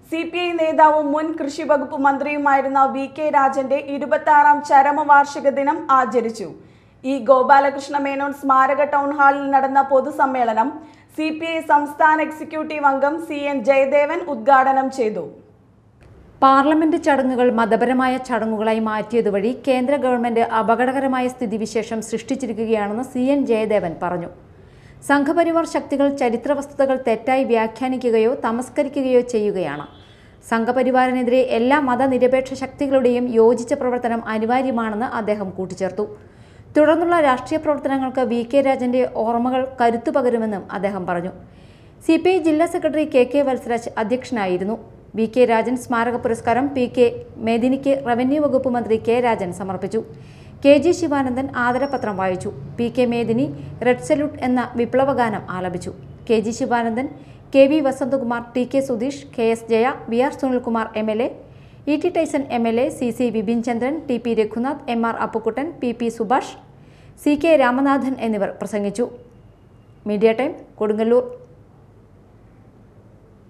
C P I നേതാവും മുൻ കൃഷി വകുപ്പ് മന്ത്രിയുമായിരുന്ന വി കെ രാജന്റെ ഇരുപത്തി ആറാം ചരമവാർഷിക ദിനം ആചരിച്ചു ഇ ഗോപാലകൃഷ്ണ മേനോൻ സ്മാരക ടൗൺ ഹാളിൽ നടന്ന പൊതുസമ്മേളനം സി പി ഐ സംസ്ഥാന എക്സിക്യൂട്ടീവ് അംഗം സി എൻ ജയദേവൻ ഉദ്ഘാടനം ചെയ്തു പാർലമെന്റ് ചടങ്ങുകൾ മതപരമായ ചടങ്ങുകളായി മാറ്റിയതുവഴി കേന്ദ്ര ഗവൺമെന്റ് അപകടകരമായ സ്ഥിതിവിശേഷം സൃഷ്ടിച്ചിരിക്കുകയാണെന്ന് സി എൻ ജയദേവൻ പറഞ്ഞു സംഘപരിവാർ ശക്തികൾ ചരിത്ര വസ്തുതകൾ തെറ്റായി വ്യാഖ്യാനിക്കുകയോ തമസ്കരിക്കുകയോ ചെയ്യുകയാണ് സംഘപരിവാറിനെതിരെ എല്ലാ മതനിരപേക്ഷ ശക്തികളുടെയും യോജിച്ച പ്രവർത്തനം അനിവാര്യമാണെന്ന് അദ്ദേഹം കൂട്ടിച്ചേർത്തു തുടർന്നുള്ള രാഷ്ട്രീയ പ്രവർത്തനങ്ങൾക്ക് വി കെ രാജന്റെ ഓർമ്മകൾ കരുത്തു പകരുമെന്നും അദ്ദേഹം പറഞ്ഞു സി പി ഐ ജില്ലാ സെക്രട്ടറി കെ കെ വത്സരാജ് അധ്യക്ഷനായിരുന്നു വി കെ രാജൻ സ്മാരക പുരസ്കാരം പി കെ മേദിനിക്ക് റവന്യൂ വകുപ്പ് മന്ത്രി കെ രാജൻ സമർപ്പിച്ചു കെ ജി ശിവാനന്ദൻ ആദരപത്രം വായിച്ചു P K Medini red salute എന്ന വിപ്ലവഗാനം ആലപിച്ചു K G Sivanandan K V Vasanthakumar T K Sudheesh K S Jaya V R Sunilkumar M L A E T Tyson M L A C C Vipin Chandran T P Raghunath M R Appukuttan P P Subhash C K Ramanathan എന്നിവർ പ്രസംഗിച്ചു media time Kodungallur